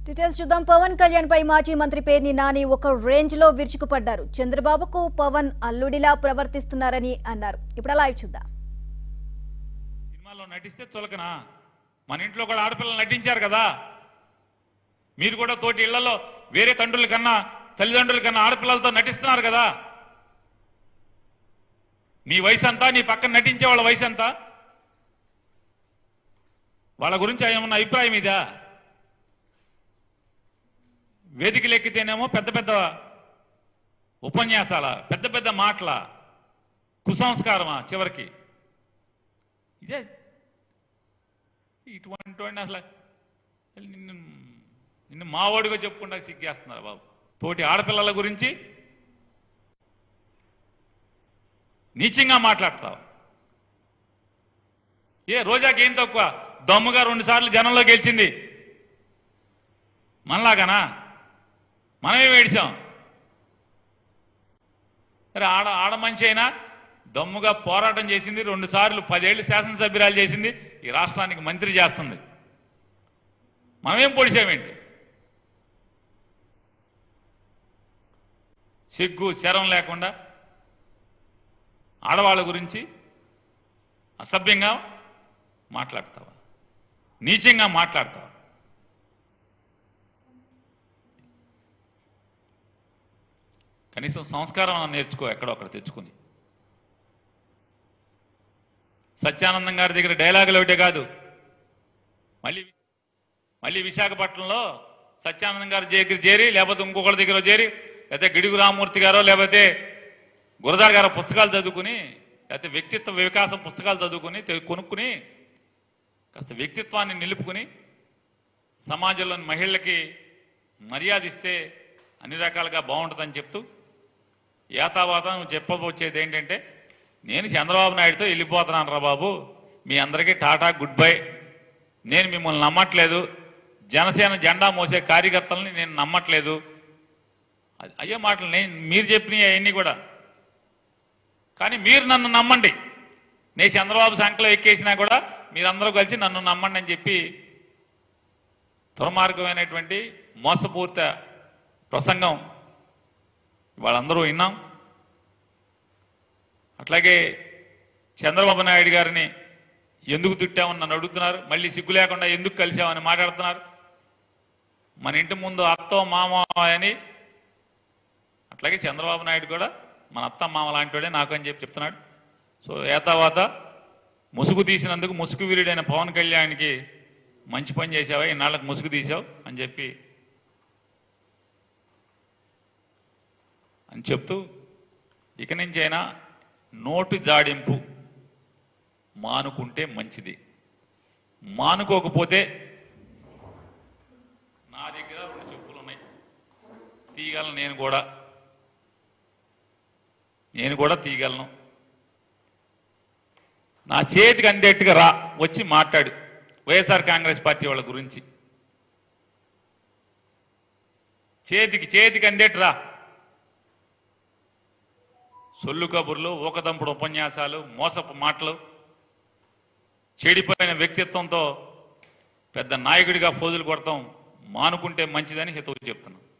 details చూద్దాం పవన్ కళ్యాణ్ పై మాజీ మంత్రి పేర్ని నాని ఒక రేంజ్ లో విరుచుకుపడ్డారు చంద్రబాబుకు పవన్ అల్లుడిలా ప్రవర్తిస్తున్నారని అన్నారు ఇప్పుడు లైవ్ చూద్దాం సినిమాలో నటిస్తే చులకనా మన ఇంట్లో కూడా ఆడపిల్లలు నటించారు కదా మీరు కూడా తోటి ఇళ్లలో వేరే తండ్రుల కన్నా తల్లిదండ్రుల కన్నా ఆడపిల్లలతో నటిస్తున్నారు కదా నీ వయసు అంతా నీ పక్కన నటించే వాళ్ళ వయసు ఎంత వాళ్ళ గురించి ఏమన్నా అభిప్రాయం ఇదా వేదికలు ఎక్కితేనేమో పెద్ద పెద్ద ఉపన్యాసాల పెద్ద పెద్ద మాటల కుసంస్కారమా చివరికి ఇదే ఇటువంటి వాడిని అసలు అసలు నిన్ను నిన్ను మావాడిగా చెప్పుకుంటా సిగ్గేస్తున్నారు బాబు తోటి ఆడపిల్లల గురించి నీచంగా మాట్లాడతావు ఏ రోజాకి ఏం తక్కువ దమ్ముగా రెండు సార్లు జనంలో గెలిచింది మనలాగానా మనమే వేడిచాం సరే ఆడ ఆడ మంచి అయినా దమ్ముగా పోరాటం చేసింది రెండు సార్లు పదేళ్లు శాసనసభ్యురాలు చేసింది ఈ రాష్ట్రానికి మంత్రి చేస్తుంది మనమేం పొడిచామేంటి సిగ్గు శరం లేకుండా ఆడవాళ్ళ గురించి అసభ్యంగా మాట్లాడతావా నీచంగా మాట్లాడతావా కనీసం సంస్కారం అన్న నేర్చుకో ఎక్కడో అక్కడ తెచ్చుకుని సత్యానందం గారి దగ్గర డైలాగులు ఒకటే కాదు మళ్ళీ మళ్ళీ విశాఖపట్నంలో సత్యానందం గారి దగ్గర చేరి లేకపోతే ఇంకొకరి దగ్గర చేరి లేకపోతే గిడుగు రామూర్తి గారో లేకపోతే గురజాడ గారు పుస్తకాలు చదువుకుని లేకపోతే వ్యక్తిత్వ వికాసం పుస్తకాలు చదువుకుని తె- కొనుక్కుని కాస్త వ్యక్తిత్వాన్ని నిలుపుకుని సమాజంలోని మహిళలకి మర్యాద ఇస్తే అన్ని రకాలుగా బాగుంటుందని చెప్తూ యాతావాత నువ్వు చెప్పబోచ్చేది ఏంటంటే నేను చంద్రబాబు నాయుడుతో వెళ్ళిపోతున్నాను రా బాబు మీ అందరికీ టాటా గుడ్ బై నేను మిమ్మల్ని నమ్మట్లేదు జనసేన జెండా మోసే కార్యకర్తలని నేను నమ్మట్లేదు అది- అయ్యే మాటలు నేను మీరు చెప్పినవి అవన్నీ కూడా కానీ మీరు నన్ను నమ్మండి నేను చంద్రబాబు సంఖ్యలో ఎక్కేసినా కూడా మీరందరూ కలిసి నన్ను నమ్మండి అని చెప్పి దుర్మార్గమైనటువంటి మోసపూరిత ప్రసంగం వాళ్ళందరూ విన్నాం అట్లాగే చంద్రబాబు నాయుడు గారిని ఎందుకు తిట్టామని నన్ను అడుగుతున్నారు మళ్ళీ సిగ్గు లేకుండా ఎందుకు కలిసామని మాట్లాడుతున్నారు మన ఇంటి ముందు అత్తో మామ అని అట్లాగే చంద్రబాబు నాయుడు కూడా మన అత్త మామ లాంటివాడే నాకు అని చెప్పి చెప్తున్నాడు సో ఏతావాత ముసుగు తీసినందుకు ముసుగు వీరుడైన పవన్ కళ్యాణ్కి మంచి పని చేసావా ఇన్నాళ్ళకి ముసుగు తీసావు అని చెప్పి అని చెప్తూ ఇక నుంచి అయినా నోటు జాడింపు మానుకుంటే మంచిది మానుకోకపోతే నా దగ్గర రెండు చెప్పులు ఉన్నాయి తీయగలను నేను కూడా నేను కూడా తీయగలను నా చేతికి అందేట్టుగా రా వచ్చి మాట్లాడు వైఎస్ఆర్ కాంగ్రెస్ పార్టీ వాళ్ళ గురించి చేతికి చేతికి అందేట్టు రా సొల్లు కబుర్లు ఊకదంపుడు ఉపన్యాసాలు మోసపు మాటలు చెడిపోయిన వ్యక్తిత్వంతో పెద్ద నాయకుడిగా ఫోజులు కొడతాం మానుకుంటే మంచిదని హితవు చెప్తున్నాం